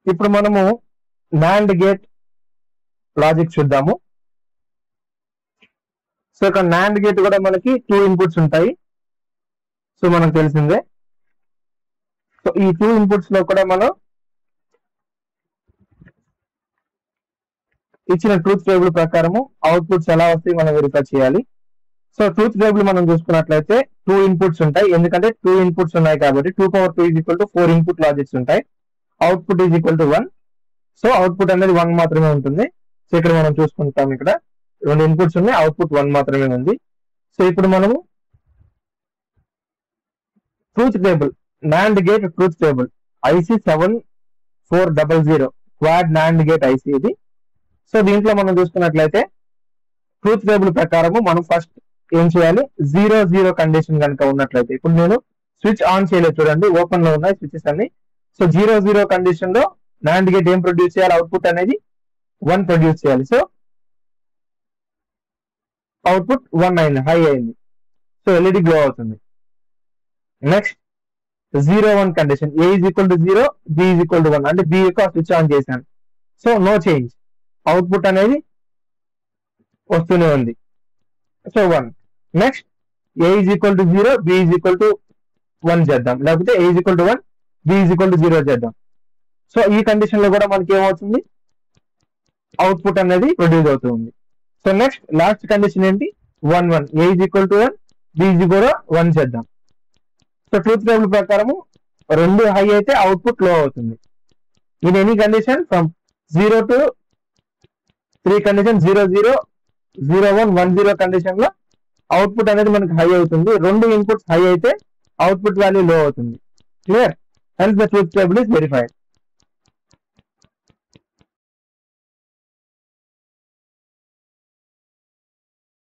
ఇప్పుడు మనము NAND gate logic చూద్దాము సో ఇక్కడ నాండ్ గేట్ కూడా మనకి టూ ఇన్పుట్స్ ఉంటాయి సో మనకు తెలిసిందే సో ఈ టూ ఇన్పుట్స్ లో కూడా మనం ఇచ్చిన ట్రూత్ టేబుల్ ప్రకారము అవుట్పుట్స్ ఎలా వస్తాయి మనం వెరిఫై చేయాలి సో ట్రూత్ టేబుల్ మనం చూసుకున్నట్లయితే టూ ఇన్పుట్స్ ఉంటాయి ఎందుకంటే టూ ఇన్పుట్స్ ఉన్నాయి కాబట్టి two power two is equal to four input logics ఉంటాయి output is equal to one so output అనేది వన్ మాత్రమే ఉంటుంది సో ఇక్కడ మనం చూసుకుంటాం ఇక్కడ రెండు ఇన్పుట్స్ ఉన్నాయి అవుట్పుట్ వన్ మాత్రమే ఉంది సో ఇప్పుడు మనము truth table NAND gate truth table IC seven four double zero quad NAND gate IC ఇది సో దీంట్లో మనం చూసుకున్నట్లయితే ట్రూత్ టేబుల్ ప్రకారము మనం ఫస్ట్ ఏం చేయాలి జీరో జీరో కండిషన్ కనుక ఉన్నట్లయితే ఇప్పుడు నేను స్విచ్ ఆన్ చేయలేదు చూడండి ఓపెన్ లో ఉన్నాయి స్విచెస్ అన్ని సో జీరో జీరో కండిషన్ లో నాండ్ గేట్ ఏం ప్రొడ్యూస్ చేయాలి అవుట్పుట్ అనేది వన్ ప్రొడ్యూస్ చేయాలి సో అవుట్పుట్ వన్ అయింది హై అయింది సో ఎల్ఈడి గ్లో అవుతుంది next zero one condition A is equal to zero B is equal to one అంటే B యొక్క స్విచ్ ఆన్ చేశాను సో నో చేంజ్ అవుట్పుట్ అనేది వస్తూనే ఉంది so one next A is equal to zero B is equal to one చేద్దాం లేకపోతే A is equal to one B is equal to zero చేద్దాం so ఈ condition లో కూడా మనకి ఏమవుతుంది అవుట్పుట్ అనేది ప్రొడ్యూస్ అవుతుంది సో నెక్స్ట్ లాస్ట్ కండిషన్ ఏంటి one one A is equal to one B is equal one చేద్దాం సో ట్రూత్ టేబుల్ ప్రకారము రెండు హై అయితే అవుట్పుట్ లో అవుతుంది in any condition from zero to three condition zero zero zero one one zero condition లో output అనేది మనకి high అవుతుంది రెండు ఇన్పుట్స్ హై అయితే అవుట్పుట్ వాల్యూ లో అవుతుంది clear hence the truth table is verified